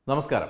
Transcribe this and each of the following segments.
നമസ്കാരം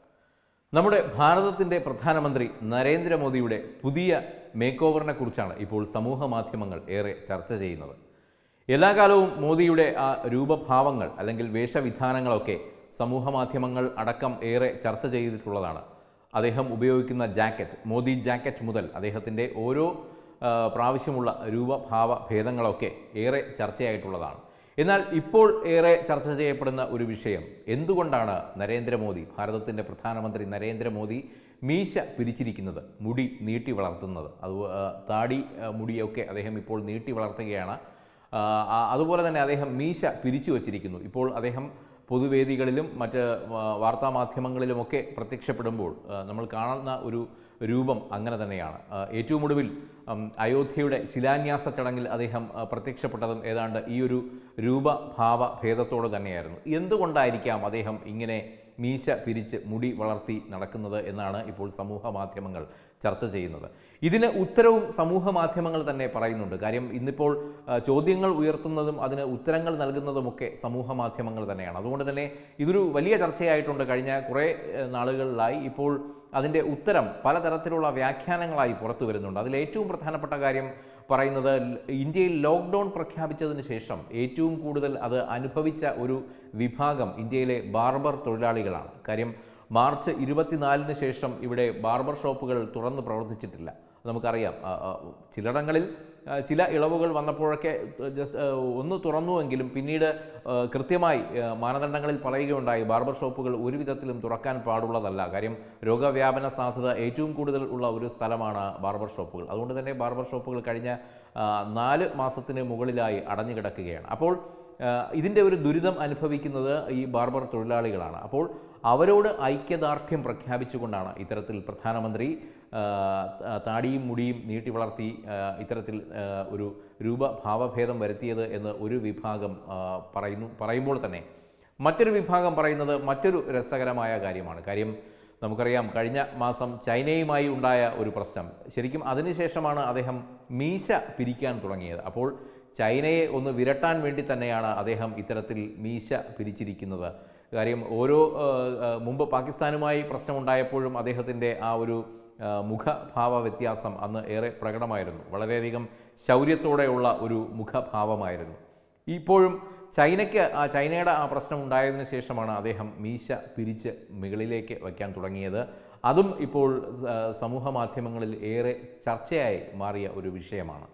നമ്മുടെ ഭാരതത്തിൻ്റെ പ്രധാനമന്ത്രി നരേന്ദ്രമോദിയുടെ പുതിയ മേക്ക് ഓവറിനെ കുറിച്ചാണ് ഇപ്പോൾ സമൂഹ മാധ്യമങ്ങൾ ഏറെ ചർച്ച ചെയ്യുന്നത് എല്ലാ കാലവും മോദിയുടെ ആ രൂപഭാവങ്ങൾ അല്ലെങ്കിൽ വേഷവിധാനങ്ങളൊക്കെ സമൂഹ മാധ്യമങ്ങൾ അടക്കം ഏറെ ചർച്ച ചെയ്തിട്ടുള്ളതാണ് അദ്ദേഹം ഉപയോഗിക്കുന്ന ജാക്കറ്റ് മോദി ജാക്കറ്റ് മുതൽ അദ്ദേഹത്തിൻ്റെ ഓരോ ആ, പ്രാവശ്യമുള്ള രൂപഭാവ ഭേദങ്ങളൊക്കെ ഏറെ ചർച്ചയായിട്ടുള്ളതാണ് എന്നാൽ ഇപ്പോൾ ഏറെ ചർച്ച ചെയ്യപ്പെടുന്ന ഒരു വിഷയം എന്തുകൊണ്ടാണ് നരേന്ദ്രമോദി ഭാരതത്തിൻ്റെ പ്രധാനമന്ത്രി നരേന്ദ്രമോദി മീശ പിരിച്ചിരിക്കുന്നത് മുടി നീട്ടി വളർത്തുന്നത് അത് ആ, താടി ആ, മുടിയൊക്കെ അദ്ദേഹം ഇപ്പോൾ നീട്ടി വളർത്തുകയാണ് ആ, ആ, അതുപോലെ തന്നെ അദ്ദേഹം മീശ പിരിച്ചു വച്ചിരിക്കുന്നു ഇപ്പോൾ അദ്ദേഹം പൊതുവേദികളിലും മറ്റ് വാ- വാർത്താമാധ്യമങ്ങളിലുമൊക്കെ പ്രത്യക്ഷപ്പെടുമ്പോൾ ആ, നമ്മൾ കാണുന്ന ഒരു രൂപം അങ്ങനെ തന്നെയാണ് ആ, ഏറ്റവും ഒടുവിൽ ഉം, അയോധ്യയുടെ ശിലാന്യാസ ചടങ്ങിൽ അദ്ദേഹം ആ, പ്രത്യക്ഷപ്പെട്ടതും ഏതാണ്ട് ഈ ഒരു രൂപഭാവ ഭേദത്തോട് തന്നെയായിരുന്നു എന്തുകൊണ്ടായിരിക്കാം അദ്ദേഹം ഇങ്ങനെ മീശ പിരിച്ച് മുടി വളർത്തി നടക്കുന്നത് എന്നാണ് ഇപ്പോൾ സമൂഹ മാധ്യമങ്ങൾ ചർച്ച ചെയ്യുന്നത് ഇതിന് ഉത്തരവും സമൂഹ മാധ്യമങ്ങൾ തന്നെ പറയുന്നുണ്ട് കാര്യം ഇന്നിപ്പോൾ ആ, ചോദ്യങ്ങൾ ഉയർത്തുന്നതും അതിന് ഉത്തരങ്ങൾ നൽകുന്നതുമൊക്കെ സമൂഹ മാധ്യമങ്ങൾ തന്നെയാണ് അതുകൊണ്ട് തന്നെ ഇതൊരു വലിയ ചർച്ചയായിട്ടുണ്ട് കഴിഞ്ഞ കുറേ ഏഹ്, നാളുകളിലായി ഇപ്പോൾ അതിൻ്റെ ഉത്തരം പലതരത്തിലുള്ള വ്യാഖ്യാനങ്ങളായി പുറത്തു വരുന്നുണ്ട് അതിൽ ഏറ്റവും പ്രധാനപ്പെട്ട കാര്യം പറയുന്നത് ല- ഇന്ത്യയിൽ ലോക്ക്ഡൗൺ പ്രഖ്യാപിച്ചതിന് ശേഷം ഏറ്റവും കൂടുതൽ അത് അനുഭവിച്ച ഒരു വിഭാഗം ഇന്ത്യയിലെ ബാർബർ തൊഴിലാളികളാണ് കാര്യം മാർച്ച് ഇരുപത്തിനാലിന് ശേഷം ഇവിടെ ബാർബർ ഷോപ്പുകൾ തുറന്ന് പ്രവർത്തിച്ചിട്ടില്ല നമുക്കറിയാം ആ, ആ, ചിലയിടങ്ങളിൽ ആ, ചില ഇളവുകൾ വന്നപ്പോഴൊക്കെ ജസ്റ്റ് ഒന്ന് തുറന്നുവെങ്കിലും പിന്നീട് ആ, കൃത്യമായി ആ, മാനദണ്ഡങ്ങളിൽ പറയുകയുണ്ടായി ബാർബർ ഷോപ്പുകൾ ഒരു വിധത്തിലും തുറക്കാൻ പാടുള്ളതല്ല കാര്യം രോഗവ്യാപന സാധ്യത ഏറ്റവും കൂടുതൽ ഉള്ള ഒരു സ്ഥലമാണ് ബാർബർ ഷോപ്പുകൾ അതുകൊണ്ട് തന്നെ ബാർബർ ഷോപ്പുകൾ കഴിഞ്ഞ ആ, നാല് മാസത്തിന് മുകളിലായി അടഞ്ഞു കിടക്കുകയാണ് അപ്പോൾ ആ, ഇതിൻ്റെ ഒരു ദുരിതം അനുഭവിക്കുന്നത് ഈ ബാർബർ തൊഴിലാളികളാണ് അപ്പോൾ അവരോട് ഐക്യദാർഢ്യം പ്രഖ്യാപിച്ചുകൊണ്ടാണ് ഇത്തരത്തിൽ പ്രധാനമന്ത്രി ആ, ത- താടിയും മുടിയും നീട്ടി വളർത്തി ആ, ഇത്തരത്തിൽ ആ, ഒരു രൂപഭാവഭേദം വരുത്തിയത് എന്ന് ഒരു വിഭാഗം ആ, പറയുന്നു പറയുമ്പോൾ തന്നെ മറ്റൊരു വിഭാഗം പറയുന്നത് മറ്റൊരു രസകരമായ കാര്യമാണ് കാര്യം നമുക്കറിയാം കഴിഞ്ഞ മാസം ചൈനയുമായി ഉണ്ടായ ഒരു പ്രശ്നം ശരിക്കും അതിനുശേഷമാണ് അദ്ദേഹം മീശ പിരിക്കാൻ തുടങ്ങിയത് അപ്പോൾ ചൈനയെ ഒന്ന് വിരട്ടാൻ വേണ്ടി തന്നെയാണ് അദ്ദേഹം ഇത്തരത്തിൽ മീശ പിരിച്ചിരിക്കുന്നത് കാര്യം ഓരോ ആ, ആ, മുമ്പ് പാകിസ്ഥാനുമായി പ്രശ്നമുണ്ടായപ്പോഴും അദ്ദേഹത്തിൻ്റെ ആ ഒരു ആ, മുഖഭാവ വ്യത്യാസം അന്ന് ഏറെ പ്രകടമായിരുന്നു വളരെയധികം ശൗര്യത്തോടെയുള്ള ഒരു മുഖഭാവമായിരുന്നു ഇപ്പോഴും ചൈനയ്ക്ക് ആ ചൈനയുടെ ആ പ്രശ്നം ഉണ്ടായതിനു ശേഷമാണ് അദ്ദേഹം മീശ പിരിച്ച് മുകളിലേക്ക് വയ്ക്കാൻ തുടങ്ങിയത് അതും ഇപ്പോൾ സ- സമൂഹ മാധ്യമങ്ങളിൽ ഏറെ ചർച്ചയായി മാറിയ ഒരു വിഷയമാണ്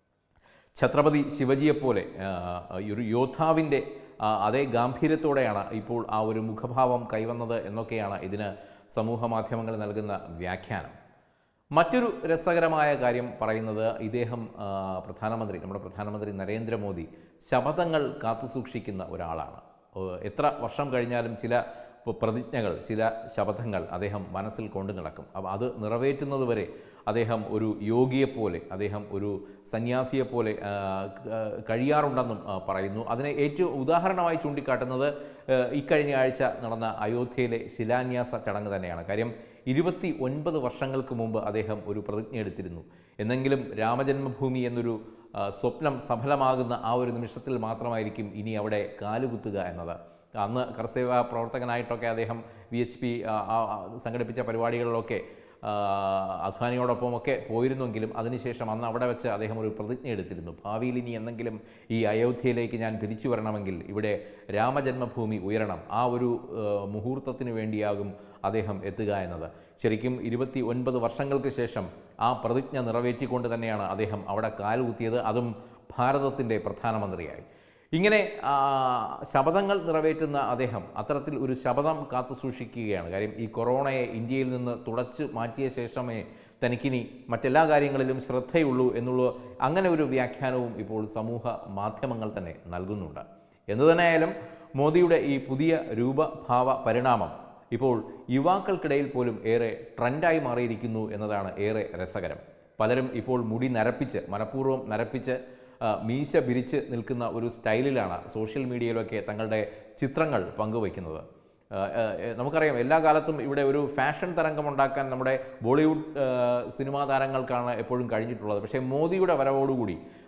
ഛത്രപതി ശിവജിയെപ്പോലെ ആ, ഒരു യോദ്ധാവിൻ്റെ ആ, അതേ ഗാംഭീര്യത്തോടെയാണ് ഇപ്പോൾ ആ ഒരു മുഖഭാവം കൈവന്നത് എന്നൊക്കെയാണ് ഇതിന് സമൂഹ മാധ്യമങ്ങൾ നൽകുന്ന വ്യാഖ്യാനം മറ്റൊരു രസകരമായ കാര്യം പറയുന്നത് ഇദ്ദേഹം ആ, പ്രധാനമന്ത്രി നമ്മുടെ പ്രധാനമന്ത്രി നരേന്ദ്രമോദി ശപഥങ്ങൾ കാത്തുസൂക്ഷിക്കുന്ന ഒരാളാണ് ഓ, എത്ര വർഷം കഴിഞ്ഞാലും ചില പ- പ്രതിജ്ഞകൾ ചില ശപഥങ്ങൾ അദ്ദേഹം മനസ്സിൽ കൊണ്ടു നടക്കും അപ്പോൾ അത് നിറവേറ്റുന്നത് വരെ അദ്ദേഹം ഒരു യോഗിയെപ്പോലെ അദ്ദേഹം ഒരു സന്യാസിയെപ്പോലെ ആ, ക- ആ, കഴിയാറുണ്ടെന്നും ആ, പറയുന്നു അതിനെ ഏറ്റവും ഉദാഹരണമായി ചൂണ്ടിക്കാട്ടുന്നത് ആ, ഇക്കഴിഞ്ഞ ആഴ്ച നടന്ന അയോധ്യയിലെ ശിലാന്യാസ ചടങ്ങ് തന്നെയാണ് കാര്യം ഇരുപത്തി ഒൻപത് വർഷങ്ങൾക്ക് മുമ്പ് അദ്ദേഹം ഒരു പ്രതിജ്ഞ എടുത്തിരുന്നു എന്നെങ്കിലും രാമജന്മഭൂമി എന്നൊരു ആ, സ്വപ്നം സഫലമാകുന്ന ആ ഒരു നിമിഷത്തിൽ മാത്രമായിരിക്കും ഇനി അവിടെ കാലുകുത്തുക എന്നത് അന്ന് കർസേവ പ്രവർത്തകനായിട്ടൊക്കെ അദ്ദേഹം വി എച്ച് പി സംഘടിപ്പിച്ച പരിപാടികളിലൊക്കെ ആ, അദ്വാനിയോടൊപ്പമൊക്കെ പോയിരുന്നെങ്കിലും അതിനുശേഷം അന്ന് അവിടെ വെച്ച് അദ്ദേഹം ഒരു പ്രതിജ്ഞ എടുത്തിരുന്നു ഭാവിയിൽ ഇനി എന്തെങ്കിലും ഈ അയോധ്യയിലേക്ക് ഞാൻ തിരിച്ചു വരണമെങ്കിൽ ഇവിടെ രാമജന്മഭൂമി ഉയരണം ആ ഒരു ആ, മുഹൂർത്തത്തിന് വേണ്ടിയാകും അദ്ദേഹം എത്തുക എന്നത് ശരിക്കും ഇരുപത്തി ഒൻപത് വർഷങ്ങൾക്ക് ശേഷം ആ പ്രതിജ്ഞ നിറവേറ്റിക്കൊണ്ട് തന്നെയാണ് അദ്ദേഹം അവിടെ കാലുകുത്തിയത് അതും ഭാരതത്തിൻ്റെ പ്രധാനമന്ത്രിയായി ഇങ്ങനെ ആ, ശപഥങ്ങൾ നിറവേറ്റുന്ന അദ്ദേഹം അത്തരത്തിൽ ഒരു ശപഥം കാത്തു സൂക്ഷിക്കുകയാണ് കാര്യം ഈ കൊറോണയെ ഇന്ത്യയിൽ നിന്ന് തുടച്ചു മാറ്റിയ ശേഷമേ തനിക്കിനി മറ്റെല്ലാ കാര്യങ്ങളിലും ശ്രദ്ധയുള്ളൂ എന്നുള്ള അങ്ങനെ ഒരു വ്യാഖ്യാനവും ഇപ്പോൾ സമൂഹ മാധ്യമങ്ങൾ തന്നെ നൽകുന്നുണ്ട് എന്തു തന്നെയായാലും മോദിയുടെ ഈ പുതിയ രൂപഭാവ പരിണാമം ഇപ്പോൾ യുവാക്കൾക്കിടയിൽ പോലും ഏറെ ട്രെൻഡായി മാറിയിരിക്കുന്നു എന്നതാണ് ഏറെ രസകരം പലരും ഇപ്പോൾ മുടി നരപ്പിച്ച് മനഃപൂർവ്വം നരപ്പിച്ച് ആ, മീശ പിരിച്ച് നിൽക്കുന്ന ഒരു സ്റ്റൈലിലാണ് സോഷ്യൽ മീഡിയയിലൊക്കെ തങ്ങളുടെ ചിത്രങ്ങൾ പങ്കുവയ്ക്കുന്നത് ആ, ആ, ഏ, നമുക്കറിയാം എല്ലാ കാലത്തും ഇവിടെ ഒരു ഫാഷൻ തരംഗമുണ്ടാക്കാൻ നമ്മുടെ ബോളിവുഡ് ആ, സിനിമാ താരങ്ങൾക്കാണ് എപ്പോഴും കഴിഞ്ഞിട്ടുള്ളത് പക്ഷേ മോദിയുടെ വരവോടുകൂടി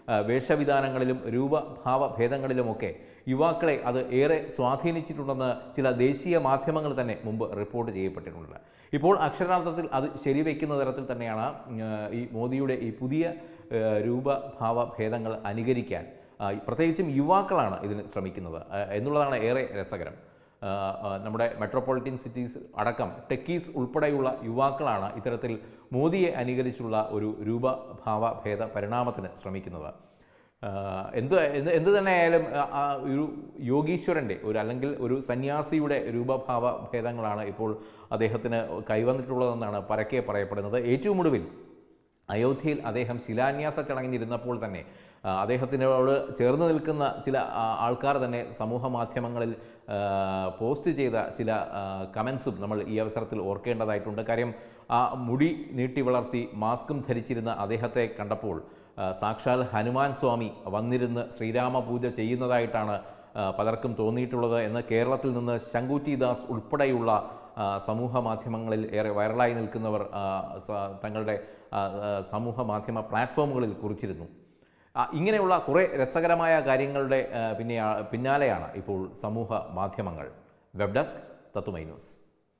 ആ, വേഷവിധാനങ്ങളിലും രൂപഭാവ ഭേദങ്ങളിലുമൊക്കെ യുവാക്കളെ അത് ഏറെ സ്വാധീനിച്ചിട്ടുണ്ടെന്ന് ചില ദേശീയ മാധ്യമങ്ങൾ തന്നെ മുമ്പ് റിപ്പോർട്ട് ചെയ്യപ്പെട്ടിട്ടുണ്ട് ഇപ്പോൾ അക്ഷരാർത്ഥത്തിൽ അത് ശരിവെക്കുന്ന തരത്തിൽ തന്നെയാണ് ആ, ഈ മോദിയുടെ ഈ പുതിയ ആ, രൂപഭാവ ഭേദങ്ങൾ അനുകരിക്കാൻ ആ, പ്രത്യേകിച്ചും യുവാക്കളാണ് ഇതിന് ശ്രമിക്കുന്നത് ആ, എന്നുള്ളതാണ് ഏറെ രസകരം ആ, ആ, നമ്മുടെ മെട്രോപൊളിറ്റൻ സിറ്റീസ് അടക്കം ടെക്കീസ് ഉൾപ്പെടെയുള്ള യുവാക്കളാണ് ഇത്തരത്തിൽ മോദിയെ അനുകരിച്ചുള്ള ഒരു രൂപഭാവ ഭേദ പരിണാമത്തിന് ശ്രമിക്കുന്നത് ആ, എന്ത് എന്ത് എന്ത് തന്നെ ആയാലും ആ, ആ ഒരു യോഗീശ്വരൻ്റെ ഒരു അല്ലെങ്കിൽ ഒരു സന്യാസിയുടെ രൂപഭാവ ഭേദങ്ങളാണ് ഇപ്പോൾ അദ്ദേഹത്തിന് കൈവന്നിട്ടുള്ളതെന്നാണ് പരക്കെ പറയപ്പെടുന്നത് ഏറ്റവും ഒടുവിൽ അയോധ്യയിൽ അദ്ദേഹം ശിലാന്യാസ ചടങ്ങിനിരുന്നപ്പോൾ തന്നെ ആ, അദ്ദേഹത്തിനോട് ചേർന്ന് നിൽക്കുന്ന ചില ആ, ആൾക്കാർ തന്നെ സമൂഹ മാധ്യമങ്ങളിൽ ആ, പോസ്റ്റ് ചെയ്ത ചില ആ, കമൻസും നമ്മൾ ഈ അവസരത്തിൽ ഓർക്കേണ്ടതായിട്ടുണ്ട് കാര്യം ആ മുടി നീട്ടി വളർത്തി മാസ്കും ധരിച്ചിരുന്ന അദ്ദേഹത്തെ കണ്ടപ്പോൾ ആ, സാക്ഷാൽ ഹനുമാൻ സ്വാമി വന്നിരുന്ന് ശ്രീരാമ പൂജ ചെയ്യുന്നതായിട്ടാണ് ആ, പലർക്കും തോന്നിയിട്ടുള്ളത് എന്ന് കേരളത്തിൽ നിന്ന് ശങ്കുറ്റി ദാസ് ഉൾപ്പെടെയുള്ള ആ, സമൂഹ മാധ്യമങ്ങളിൽ ഏറെ വൈറലായി നിൽക്കുന്നവർ ആ, സ- തങ്ങളുടെ ആ, ആ, സമൂഹ മാധ്യമ പ്ലാറ്റ്ഫോമുകളിൽ കുറിച്ചിരുന്നു ആ, ഇങ്ങനെയുള്ള കുറേ രസകരമായ കാര്യങ്ങളുടെ ആ, പിന്നെ പിന്നാലെയാണ് ഇപ്പോൾ സമൂഹ മാധ്യമങ്ങൾ വെബ് ഡെസ്ക് തത്തുമൈ ന്യൂസ്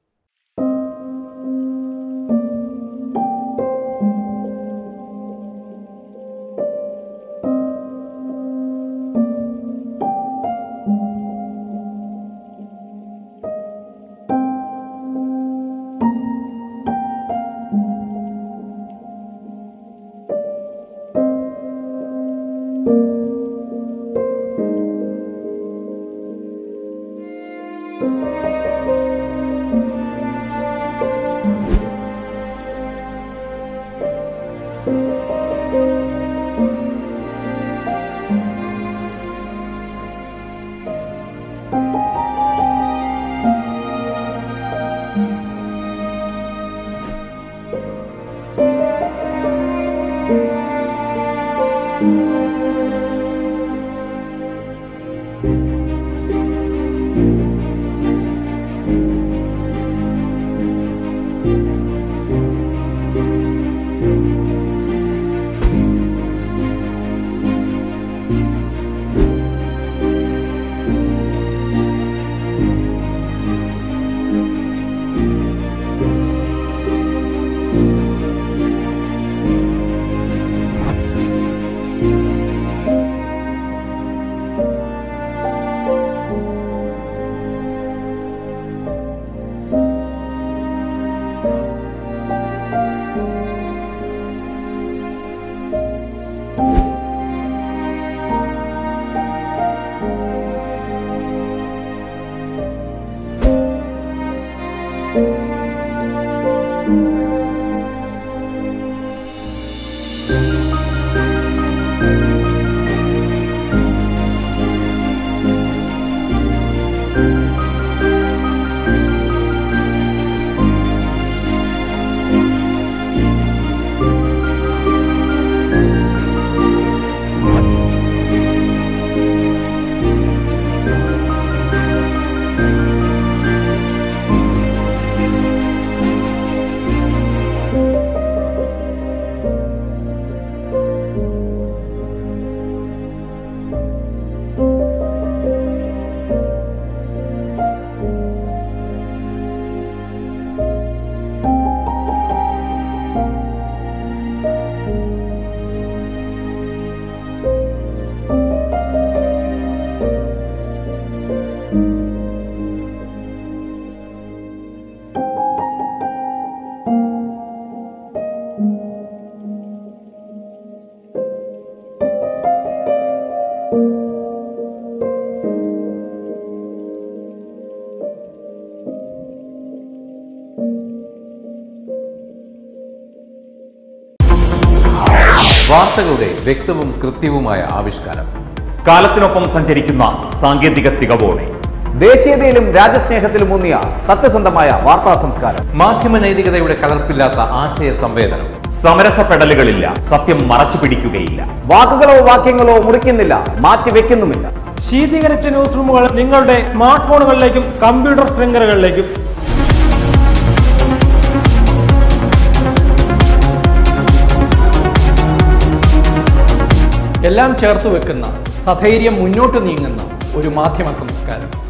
വാർത്തകളുടെ വ്യക്തവും കൃത്യവുമായ ആവിഷ്കാരം കാലത്തിനൊപ്പം സഞ്ചരിക്കുന്ന സാങ്കേതിക തികവോടെ ദേശീയതയിലും രാജ്യസ്നേഹത്തിലും ഊന്നിയ സത്യസന്ധമായ വാർത്താ സംസ്കാരം മാധ്യമ നൈതികതയുടെ കലർപ്പില്ലാത്ത ആശയ സംവേദനം സമരസപ്പെടലുകളില്ല സത്യം മറച്ചു പിടിക്കുകയില്ല വാക്കുകളോ വാക്യങ്ങളോ മുറിക്കുന്നില്ല മാറ്റിവെക്കുന്നുമില്ല ശീതീകരിച്ച ന്യൂസ് റൂമുകൾ നിങ്ങളുടെ സ്മാർട്ട് ഫോണുകളിലേക്കും കമ്പ്യൂട്ടർ ശൃംഖലകളിലേക്കും എല്ലാം ചേർത്ത് വെക്കുന്ന സധൈര്യം മുന്നോട്ട് നീങ്ങുന്ന ഒരു മാധ്യമ സംസ്കാരം